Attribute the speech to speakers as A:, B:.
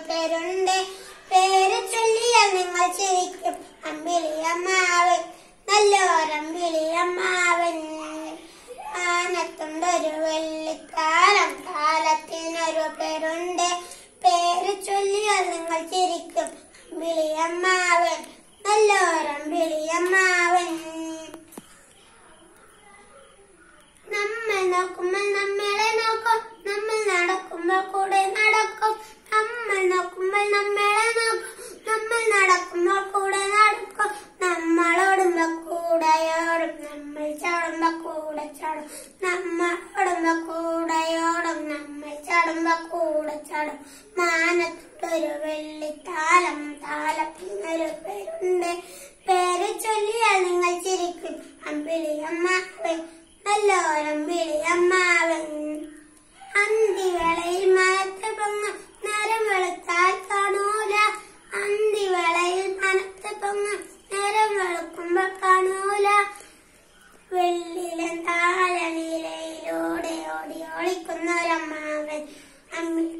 A: പേരുണ്ട് പേര് ചൊല്ലിയാൽ നിങ്ങൾ ചിരിക്കും അമ്പിളിയമ്മാവൻ നല്ലോരമ്പിളിയമ്മാവൻ ആനത്തുണ്ടൊരു വെള്ളിത്താലം താലത്തിനൊരു പേരുണ്ട് പേര് ചൊല്ലിയാൽ നിങ്ങൾ ചിരിക്കും അമ്പിളിയമ്മാവൻ നല്ലോരമ്പിളിയമ്മാവൻ നമ്മൾ നോക്കുമ്പോൾ നമ്മളെ നോക്കും നമ്മൾ നടക്കുമ്പോൾ കൂടെ നടക്കും നമ്മൾ നോക്കുമ്പോൾ നമ്മളെ നോക്കും നമ്മൾ നടക്കുമ്പോൾ കൂടെ നടക്കും നമ്മൾ ഓടുമ്പോ കൂടെയോടും നമ്മൾ ചാടുമ്പോ കൂടെ ചാടും നമ്മൾ ഓടുമ്പോ കൂടെയോടും നമ്മൾ ചാടുമ്പോ കൂടെ ചാടും മാനത്തൊരു വെള്ളിത്താലം താലത്തിനൊരു പേരുണ്ട് പേര് ചൊല്ലിയാൽ നിങ്ങൾ ചിരിക്കും അമ്പിളിയമ്മാവൻ നല്ലോരമ്പിളിയമ്മാവൻ അന്തിവേളയിൽ മനത്ത് പൊങ്ങും നേരം വെളുത്താൽ കാണൂല അന്തിവേളയിൽ മനത്ത് പൊങ്ങും നേരം വെളുക്കുമ്പോ കാണൂല വെള്ളിലൻ താലനിലയിലൂടെ ഓടി ഓടിക്കുന്നൊരമ്മാവൻ അമ്മി